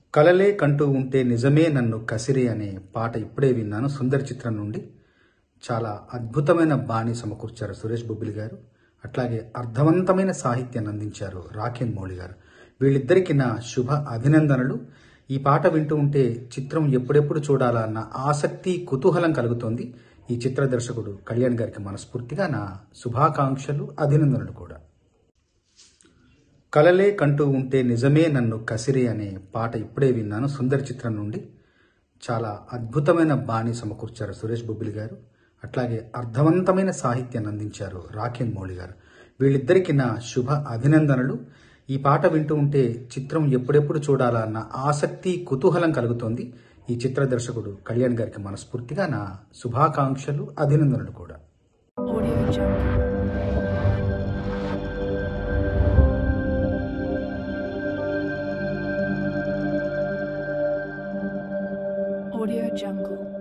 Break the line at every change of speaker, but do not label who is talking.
కలలే కంటూ ఉంటే నిజమే నన్ను కసిరి అనే పాట ఇప్పుడే విన్నాను సుందర్ చిత్రం నుండి చాలా అద్భుతమైన బాణి సమకూర్చారు సురేష్ బొబ్బిలి గారు అట్లాగే అర్థవంతమైన సాహిత్యాన్ని అందించారు రాకేన్ మౌళి గారు వీళ్ళిద్దరికి నా శుభ అభినందనలు ఈ పాట వింటూ ఉంటే చిత్రం ఎప్పుడెప్పుడు చూడాలా అన్న ఆసక్తి కుతూహలం కలుగుతోంది ఈ చిత్ర దర్శకుడు కళ్యాణ్ గారికి మనస్ఫూర్తిగా నా శుభాకాంక్షలు అభినందనలు కూడా కలలే కంటూ ఉంటే నిజమే నన్ను కసిరి అనే పాట ఇప్పుడే విన్నాను సుందర్ చిత్రం నుండి చాలా అద్భుతమైన బాణి సమకూర్చారు సురేష్ బొబ్బిలి గారు అట్లాగే అర్థవంతమైన సాహిత్యాన్ని అందించారు రాకేన్ మౌళి గారు వీళ్ళిద్దరికి నా శుభ అభినందనలు ఈ పాట వింటూ ఉంటే చిత్రం ఎప్పుడెప్పుడు చూడాలా అన్న ఆసక్తి కుతూహలం కలుగుతోంది ఈ చిత్ర దర్శకుడు కళ్యాణ్ గారికి మనస్ఫూర్తిగా నా శుభాకాంక్షలు అభినందనలు కూడా
Audio Jungle. Audio Jungle.